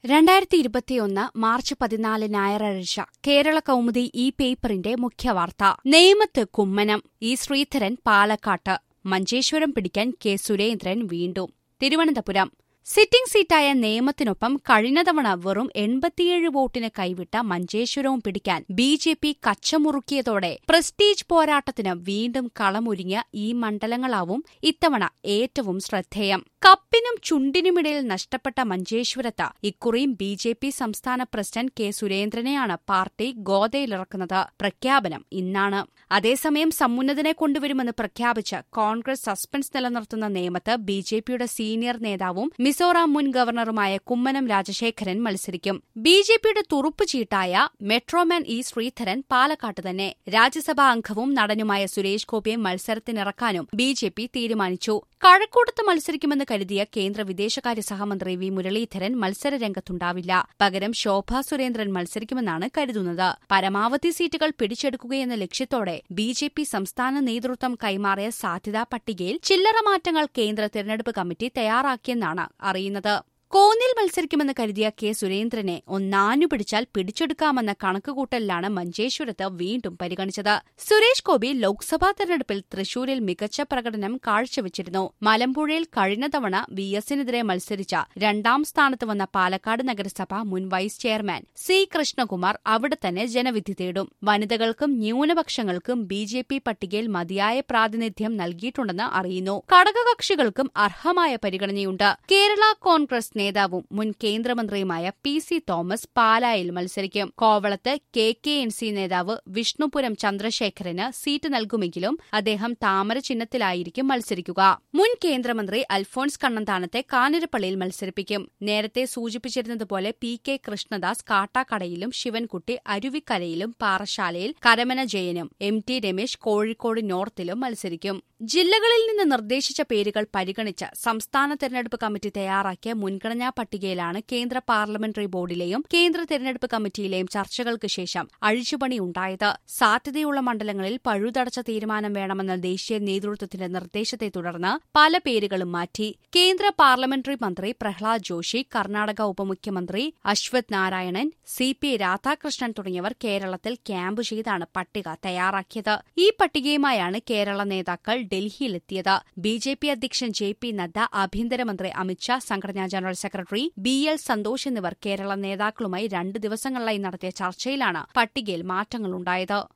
രണ്ടായിരത്തി ഇരുപത്തിയൊന്ന് മാർച്ച് പതിനാല് ഞായറാഴ്ച കേരള കൗമുദി ഈ പേപ്പറിന്റെ മുഖ്യവാർത്ത നേമത്ത് കുമ്മനം ഇ ശ്രീധരൻ പാലക്കാട്ട് മഞ്ചേശ്വരം പിടിക്കാൻ കെ സുരേന്ദ്രൻ വീണ്ടും തിരുവനന്തപുരം സിറ്റിംഗ് സീറ്റായ നേമത്തിനൊപ്പം കഴിഞ്ഞ തവണ വെറും എൺപത്തിയേഴ് വോട്ടിന് കൈവിട്ട മഞ്ചേശ്വരവും പിടിക്കാൻ ബി ജെ പി കച്ചമുറുക്കിയതോടെ പ്രസ്റ്റീജ് പോരാട്ടത്തിന് വീണ്ടും കളമൊരുങ്ങിയ ഈ മണ്ഡലങ്ങളാവും ഇത്തവണ ഏറ്റവും ശ്രദ്ധേയം കപ്പിനും ചുണ്ടിനുമിടയിൽ നഷ്ടപ്പെട്ട മഞ്ചേശ്വരത്ത് ഇക്കുറിയും ബി ജെ പി സംസ്ഥാന പ്രസിഡന്റ് കെ സുരേന്ദ്രനെയാണ് പാർട്ടി ഗോതയിലിറക്കുന്നത് പ്രഖ്യാപനം ഇന്നാണ് അതേസമയം സമുന്നതനെ കൊണ്ടുവരുമെന്ന് പ്രഖ്യാപിച്ച് കോൺഗ്രസ് സസ്പെൻസ് നിലനിർത്തുന്ന നേമത്ത് ബി ജെ പിയുടെ സീനിയർ നേതാവും മിസോറാം മുൻ ഗവർണറുമായ കുമ്മനം രാജശേഖരൻ മത്സരിക്കും ബി ജെ പിയുടെ തുറുപ്പ് ചീട്ടായ മെട്രോമാൻ ഇ ശ്രീധരൻ പാലക്കാട്ട് തന്നെ രാജ്യസഭാ അംഗവും നടനുമായ സുരേഷ് ഗോപിയെ മത്സരത്തിനിറക്കാനും ബി ജെ പി തീരുമാനിച്ചു കഴക്കൂട്ടത്ത് മത്സരിക്കുമെന്ന് കരുതിയ കേന്ദ്ര വിദേശകാര്യ സഹമന്ത്രി വി മുരളീധരൻ മത്സരരംഗത്തുണ്ടാവില്ല പകരം ശോഭാ സുരേന്ദ്രൻ മത്സരിക്കുമെന്നാണ് കരുതുന്നത് പരമാവധി സീറ്റുകൾ പിടിച്ചെടുക്കുകയെന്ന ലക്ഷ്യത്തോടെ ബി ജെ പി സംസ്ഥാന നേതൃത്വം കൈമാറിയ സാധ്യതാ പട്ടികയിൽ ചില്ലറ മാറ്റങ്ങൾ കേന്ദ്ര തെരഞ്ഞെടുപ്പ് കമ്മിറ്റി തയ്യാറാക്കിയെന്നാണ് അറിയുന്നത് കോന്നിൽ മത്സരിക്കുമെന്ന് കരുതിയ കെ സുരേന്ദ്രനെ ഒന്നാനു പിടിച്ചാൽ പിടിച്ചെടുക്കാമെന്ന കണക്കുകൂട്ടലിലാണ് മഞ്ചേശ്വരത്ത് വീണ്ടും പരിഗണിച്ചത് സുരേഷ് ഗോപി ലോക്സഭാ തെരഞ്ഞെടുപ്പിൽ തൃശൂരിൽ മികച്ച പ്രകടനം കാഴ്ചവച്ചിരുന്നു മലമ്പുഴയിൽ കഴിഞ്ഞ തവണ വി എസിനെതിരെ മത്സരിച്ച രണ്ടാം സ്ഥാനത്ത് വന്ന പാലക്കാട് നഗരസഭ മുൻ വൈസ് ചെയർമാൻ സി കൃഷ്ണകുമാർ അവിടെ തന്നെ ജനവിധി തേടും വനിതകൾക്കും ന്യൂനപക്ഷങ്ങൾക്കും ബി ജെ പി പട്ടികയിൽ മതിയായ പ്രാതിനിധ്യം നൽകിയിട്ടുണ്ടെന്ന് അറിയുന്നു ഘടകകക്ഷികൾക്കും അർഹമായ പരിഗണനയുണ്ട് കേരള കോൺഗ്രസ് നേതാവും മുൻ കേന്ദ്രമന്ത്രിയുമായ പി സി തോമസ് പാലായിൽ മത്സരിക്കും കോവളത്ത് കെ കെ എൻ സി നേതാവ് വിഷ്ണുപുരം ചന്ദ്രശേഖരന് സീറ്റ് നൽകുമെങ്കിലും അദ്ദേഹം താമര ചിഹ്നത്തിലായിരിക്കും മത്സരിക്കുക മുൻ കേന്ദ്രമന്ത്രി അൽഫോൺസ് കണ്ണന്താനത്തെ കാഞ്ഞിരപ്പള്ളിയിൽ മത്സരിപ്പിക്കും നേരത്തെ സൂചിപ്പിച്ചിരുന്നതുപോലെ പി കെ കൃഷ്ണദാസ് കാട്ടാക്കടയിലും ശിവൻകുട്ടി അരുവിക്കരയിലും പാറശാലയിൽ കരമന ജയനും എം ടി രമേശ് കോഴിക്കോട് നോർത്തിലും മത്സരിക്കും ജില്ലകളിൽ നിന്ന് നിർദ്ദേശിച്ച പേരുകൾ പരിഗണിച്ച് സംസ്ഥാന തെരഞ്ഞെടുപ്പ് കമ്മിറ്റി തയ്യാറാക്കിയ മുൻഗണനാ പട്ടികയിലാണ് കേന്ദ്ര പാർലമെന്ററി ബോർഡിലെയും കേന്ദ്ര തെരഞ്ഞെടുപ്പ് കമ്മിറ്റിയിലെയും ചർച്ചകൾക്ക് ശേഷം അഴിച്ചുപണി ഉണ്ടായത് സാധ്യതയുള്ള മണ്ഡലങ്ങളിൽ പഴുതടച്ച തീരുമാനം വേണമെന്ന ദേശീയ നേതൃത്വത്തിന്റെ നിർദ്ദേശത്തെ തുടർന്ന് പല പേരുകളും മാറ്റി കേന്ദ്ര പാർലമെന്ററി മന്ത്രി പ്രഹ്ലാദ് ജോഷി കർണാടക ഉപമുഖ്യമന്ത്രി അശ്വത് നാരായണൻ സി പി രാധാകൃഷ്ണൻ തുടങ്ങിയവർ കേരളത്തിൽ ക്യാമ്പ് ചെയ്താണ് പട്ടിക തയ്യാറാക്കിയത് ഈ പട്ടികയുമായാണ് കേരള നേതാക്കൾ ഡൽഹിയിലെത്തിയത് ബി ജെ പി അധ്യക്ഷൻ ജെ പി നദ്ദ ആഭ്യന്തരമന്ത്രി അമിത്ഷാ സംഘടനാ general secretary B L Santhosh എന്നിവർ കേരള നേതാക്കളുമായി രണ്ട് ദിവസങ്ങളിലായി നടത്തിയ ചർച്ചയിലാണ് പട്ടികയിൽ മാറ്റങ്ങളുണ്ടായത്